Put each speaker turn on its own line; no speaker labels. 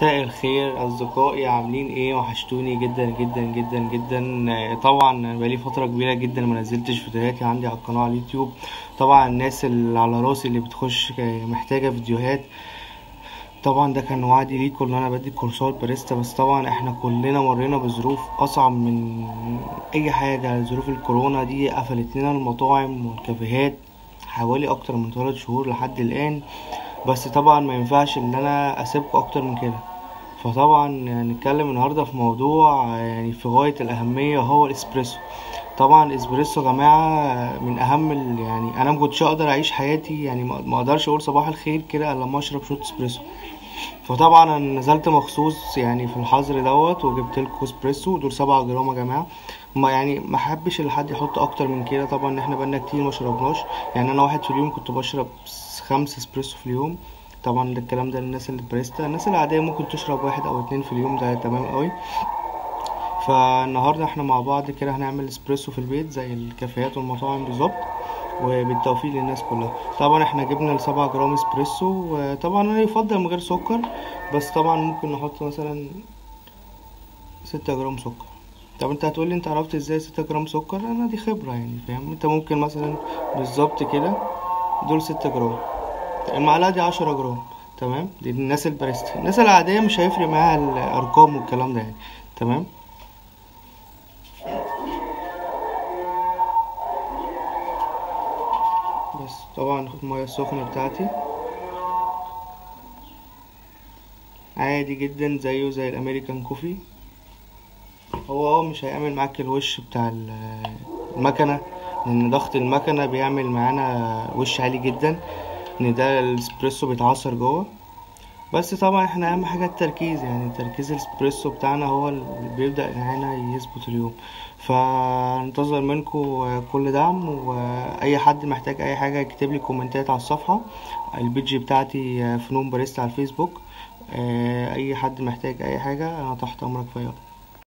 مساء الخير أصدقائي عاملين إيه وحشتوني جدا جدا جدا جدا آه، طبعا بقالي فترة كبيرة جدا ما نزلتش فيديوهاتي عندي على القناة على اليوتيوب طبعا الناس اللي على راسي اللي بتخش آه، محتاجة فيديوهات طبعا ده كان وعدي ليكم ان انا بدي كورسات باريستا بس طبعا احنا كلنا مرينا بظروف اصعب من اي حاجة ظروف الكورونا دي قفلت لنا المطاعم والكافيهات حوالي اكتر من ثلاث شهور لحد الان بس طبعا ما ينفعش ان انا اسيبكم اكتر من كده فطبعا هنتكلم النهارده في موضوع يعني في غاية الأهمية هو الإسبريسو طبعا الإسبريسو يا جماعة من أهم ال- يعني أنا مكنتش أقدر أعيش حياتي يعني ما ما أقدرش أقول صباح الخير كده إلا لما أشرب شوت إسبريسو فطبعا أنا نزلت مخصوص يعني في الحظر دوت وجبت لكم إسبريسو دول سبعة جرام يا جماعة ما يعني ما حبش ان حد يحط اكتر من كده طبعا ان احنا بقالنا كتير ما شربناش يعني انا واحد في اليوم كنت بشرب خمسة اسبريسو في اليوم طبعا ده الكلام ده للناس اللي بريستا الناس العادية ممكن تشرب واحد او اتنين في اليوم ده تمام قوي فالنهاردة احنا مع بعض كده هنعمل اسبريسو في البيت زي الكافيهات والمطاعم بالظبط وبالتوفيق للناس كلها طبعا احنا جبنا السبعة جرام اسبريسو وطبعا انا يفضل من غير سكر بس طبعا ممكن نحط مثلا ستة جرام سكر طب انت هتقولي انت عرفت ازاي ستة جرام سكر انا دي خبرة يعني فاهم انت ممكن مثلا بالظبط كده دول ستة جرام المعلقة دي عشرة جرام تمام دي الناس الباريستا الناس العادية مش هيفرق معاها الأرقام والكلام ده يعني تمام بس طبعا المية السخنة بتاعتي عادي جدا زيه زي الأمريكان كوفي هو اه مش هيعمل معاك الوش بتاع ال- المكنة لأن ضغط المكنة بيعمل معانا وش عالي جدا ان ده الاسبريسو بيتعصر جوه بس طبعا احنا اهم حاجه التركيز يعني تركيز الاسبريسو بتاعنا هو اللي بيبدا معانا يظبط اليوم فانتظر منكم كل دعم واي حد محتاج اي حاجه يكتب لي كومنتات على الصفحه البيج بتاعتي فنون باريستا على الفيسبوك اي حد محتاج اي حاجه انا تحت امرك في أي وقت